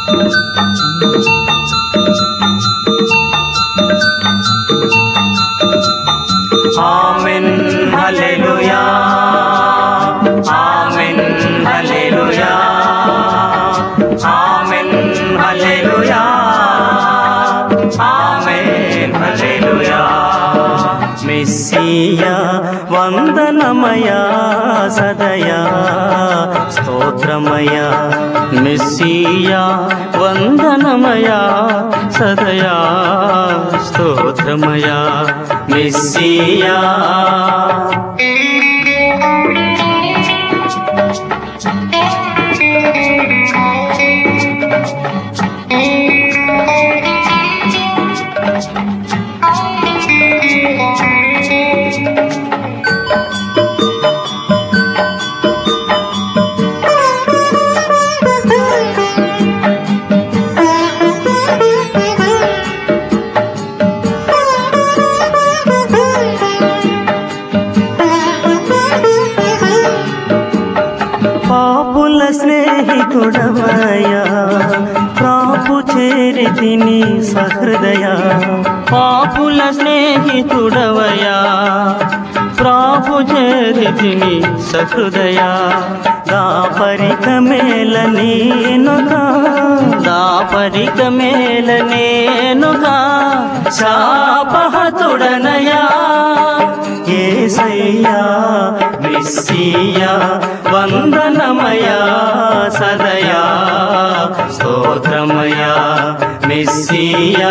amen hallelujah amen hallelujah amen hallelujah amen hallelujah Messiah వందనమయా సదయా స్తోత్రమయా మెస్సియా వందనమయా సదయా స్తోత్రమయా మెస్సియా పాపుల స్నేహితుడవయా ప్రాపు చేరితిని సహృదయ పాపుల స్నేహితుడవయా ప్రాపు చేరితిని సహృదయ దాపరిక మేల నేనుగా దాపరిక మేల నేనుగా శాపహతుడనయా ఏసయ్యా మెస్సియా వందనమయా సదయా స్తోత్రమయా మెస్సియా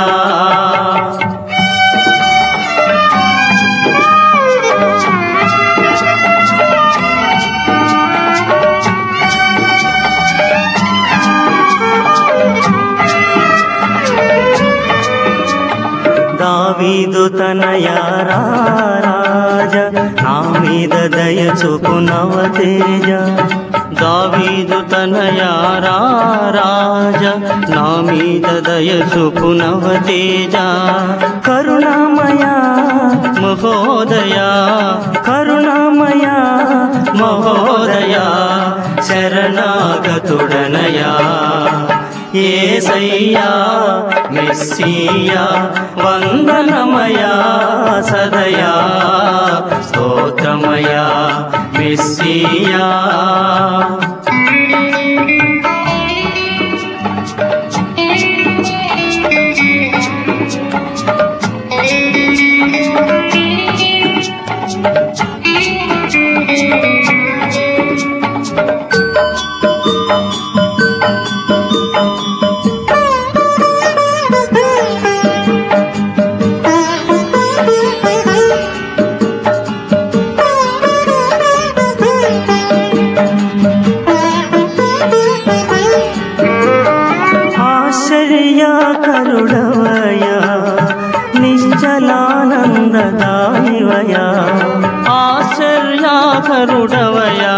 దావీదు తనయారా రాజ నా మీద దయ చూపునవ తేజ దావీదు తనయారా రాజ నా మీద దయ చూపునవ తేజ కరుణామయ మహోదయ కరుణామయ మహోదయ శరణాగతుడనయా ఏసయ్యా మెస్సియా వందనమయా సదయా స్తోత్రమయా మెస్సియా ఆశ్చర్యకరుడవయా నిశ్చలానందదాయివయా ఆశ్చర్యకరుడవయా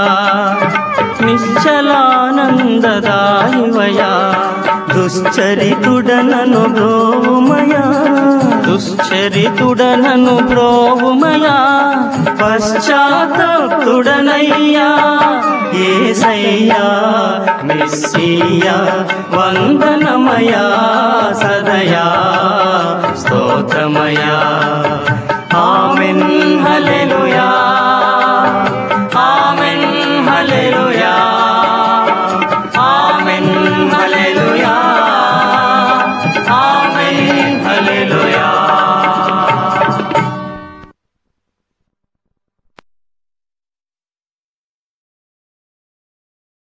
నిశ్చలానందదాయివయా దుశ్చరితుడనను బ్రోమయా దుశ్చరితుడనను బ్రోమయా పశ్చాత్తప్తుడనయ్యా ఏసయ్యా మెస్సియా వందనమయా సదయా స్తోత్రమయా ఆమెన్ హల్లెలూయా